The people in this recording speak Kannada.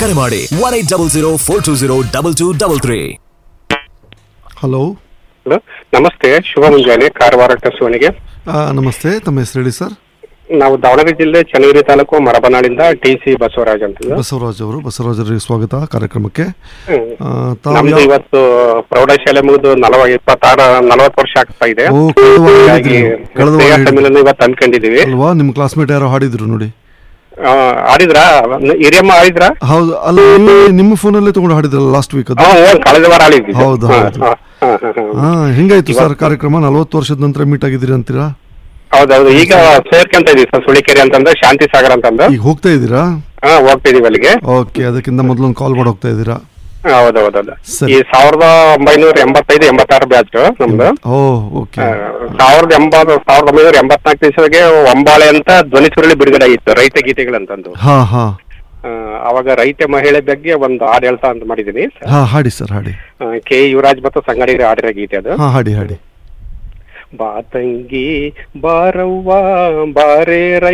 ಕರೆ ಮಾಡಿ one eight double zero four two zero double two double three hello hello ನಮಸ್ತೆ ಶುಭ ಮುಂಜಾನೆ ಕಾರವಾರ ಟಸ್ವಣಿಗೆ ಆ, ನಮಸ್ತೆ ತಮ್ಮ ಹೆಸರು ಹೇಳಿ ಸರ್ ನಾವು ದಾವಣಗೆರೆ ಜಿಲ್ಲೆ ಚನ್ನಗಿರಿ ತಾಲೂಕು ಮರಬನಾಳಿಂದ ಟಿ ಸಿ ಬಸವರಾಜ್ ಅಂತ ಬಸವರಾಜ್ ಅವರು ಬಸವರಾಜರಿಗೆ ಸ್ವಾಗತ ಕಾರ್ಯಕ್ರಮಕ್ಕೆ ಆ, ತಾವು ನಮ್ದು ಯಾವ- ಇವತ್ತು ಪ್ರೌಢಶಾಲೆ ಮುಗಿದು ನಲವ ಇಪ್ಪತ್ತಾರು ನಲವತ್ತು ವರ್ಷ ಆಗ್ತಾ ಇದೆ ಓ, ಕಳೆದ ವಾರ ಹೀಗಾಗಿ ಹೇಳಿದ್ರಿ. ಕಳೆದ ವಾರ ಸ್ನೇಹ ಹೇಳಿದ್ರಿ. ಸಮ್ಮೇಳನ ಇವತ್ತು ಅನ್ಕೊಂಡಿದೀವಿ ಅಲ್ವಾ ನಿಮ್ಮ ಕ್ಲಾಸ್ಮೇಟ್ ಯಾರೋ ಹಾಡಿದ್ರು ನೋಡಿ ಆ, ಆಡಿದ್ರಾ ಹಿರಿಯಮ್ಮ ಆಡಿದ್ರಾ ಹೌದು ಅಲ್ಲ ನೀವು ನಿಮ್ಮ ಫೋನಲ್ಲೇ ತಗೊಂಡು ಹಾಡಿದ್ರಲ್ಲ ಲಾಸ್ಟ್ ವೀಕ್ ಅದು ಹಾ ಹ್ಞೂ, ಕಳೆದ ವಾರ ಆಡಿದ್ವಿ ಹೌದು, ಹೌದು. ಹಾ ಹೆಂಗಾಯ್ತು ಸರ್ ಕಾರ್ಯಕ್ರಮ ನಲವತ್ತು ವರ್ಷದ ನಂತರ ಮೀಟ್ ಆಗಿದ್ದೀರಿ ಅಂತೀರಾ ಹೌದೌದು ಈಗ ಸೇರ್ಕೊಂತ ಇದೀವಿ ಸರ್ ಸುಳಿಕೆರೆ ಅಂತಂದ್ರೆ ಶಾಂತಿ ಸಾಗರ್ ಅಂತಂದು ಈಗ ಹೋಗ್ತಾ ಇದ್ದೀರಾ ಹಾ ಹೋಗ್ತಿದೀವಿ ಅಲ್ಲಿಗೆ ಓಕೆ ಅದಕ್ಕಿಂತ ಮೊದಲೊಂದು ಕಾಲ್ ಮಾಡಿ ಹೋಗ್ತಾ ಇದ್ದೀರಾ ಹೌದೌದೌದು ಸರಿ. ಈ ಸಾವಿರದ ಒಂಬೈನೂರ ಎಂಬತ್ತೈದು ಎಂಬತ್ತಾರು ಬ್ಯಾಚ್ ನಮ್ದು ಓ ಓಕೆ ಆ, ಸಾವಿರದ ಎಂಬತ್ತು ಸಾವಿರದ ಒಂಬೈನೂರ ಎಂಬತ್ನಾಲ್ಕು ದಿವಸಕ್ಕೆ ಒಂಬಾಳೆ ಅಂತ ಧ್ವನಿ ಸುರುಳಿ ಬಿಡುಗಡೆ ಆಗಿತ್ತು ರೈತ ಗೀತೆಗಳಂತಂದು ಹಾ ಹಾ ಆ, ಅವಾಗ ರೈತ ಮಹಿಳೆ ಬಗ್ಗೆ ಒಂದು ಹಾಡು ಹೇಳ್ತಾ ಅಂತ ಮಾಡಿದೀನಿ ಹಾ ಹಾಡಿ ಸರ್ ಹಾಡಿ ಆ, ಕೆ ಯುವರಾಜ್ ಮತ್ತು ಸಂಗಡಿಗರ ಹಾಡಿರೋ ಗೀತೆ ಅದು ಹಾ ಹಾಡಿ ಹಾಡಿ ಬಾ ತಂಗಿ ಬಾರವ್ವ ಬಾರೇ ರೈ